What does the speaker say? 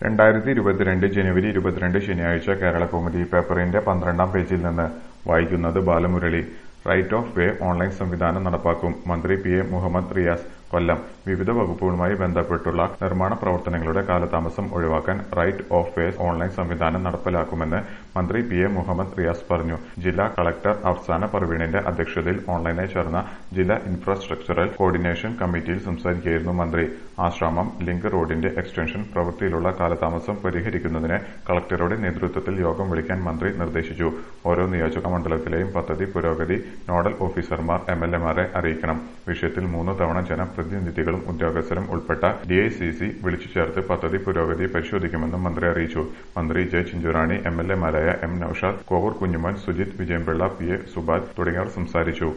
രണ്ടായിരത്തി ഇരുപത്തിരണ്ട് ജനുവരി ഇരുപത്തിരണ്ട് ശനിയാഴ്ച കേരളകൗമുദി പേപ്പറിന്റെ പന്ത്രണ്ടാം പേജിൽ നിന്ന് വായിക്കുന്നത് Balamurali right of way online സംവിധാനം നടപ്പാക്കും മന്ത്രി പി എ മുഹമ്മദ് റിയാസ് കൊല്ലം വിവിധ വകുപ്പുകളുമായി ബന്ധപ്പെട്ടുള്ള നിർമ്മാണ പ്രവർത്തനങ്ങളുടെ കാലതാമസം ഒഴിവാക്കാൻ റൈറ്റ് ഓഫ് വേ ഓൺലൈൻ സംവിധാനം നടപ്പിലാക്കുമെന്ന് മന്ത്രി പി എ മുഹമ്മദ് റിയാസ് പറഞ്ഞു ജില്ലാ കളക്ടർ അഫ്സാന പർവീണിന്റെ അധ്യക്ഷതയിൽ ഓൺലൈനായി ചേർന്ന ജില്ലാ ഇൻഫ്രാസ്ട്രക്ചറൽ കോർഡിനേഷൻ കമ്മിറ്റിയിൽ സംസാരിക്കുകയായിരുന്നു മന്ത്രി ആശ്രാമം ലിങ്ക് റോഡിന്റെ എക്സ്റ്റൻഷൻ പ്രവൃത്തിയിലുള്ള കാലതാമസം പരിഹരിക്കുന്നതിന് കളക്ടറുടെ നേതൃത്വത്തിൽ യോഗം വിളിക്കാൻ മന്ത്രി നിർദ്ദേശിച്ചു ഓരോ നിയോജക മണ്ഡലത്തിലെയും പദ്ധതി പുരോഗതി നോഡൽ ഓഫീസർമാർ എംഎൽഎമാരെ അറിയിക്കണം വിഷയത്തിൽ മൂന്ന് തവണ ജനപ്രതിനിധികളും ഉദ്യോഗസ്ഥരും ഉൾപ്പെട്ട ഡിഐസിസി വിളിച്ചു ചേർത്ത് പദ്ധതി പുരോഗതി പരിശോധിക്കുമെന്നും മന്ത്രി അറിയിച്ചു മന്ത്രി ജെ ചിഞ്ചുറാണി എംഎൽഎമാരായ M Noushad Kovoor Kunjumon Sujith Vijayanpillai P A Subal തുടങ്ങിയവർ സംസാരിച്ചു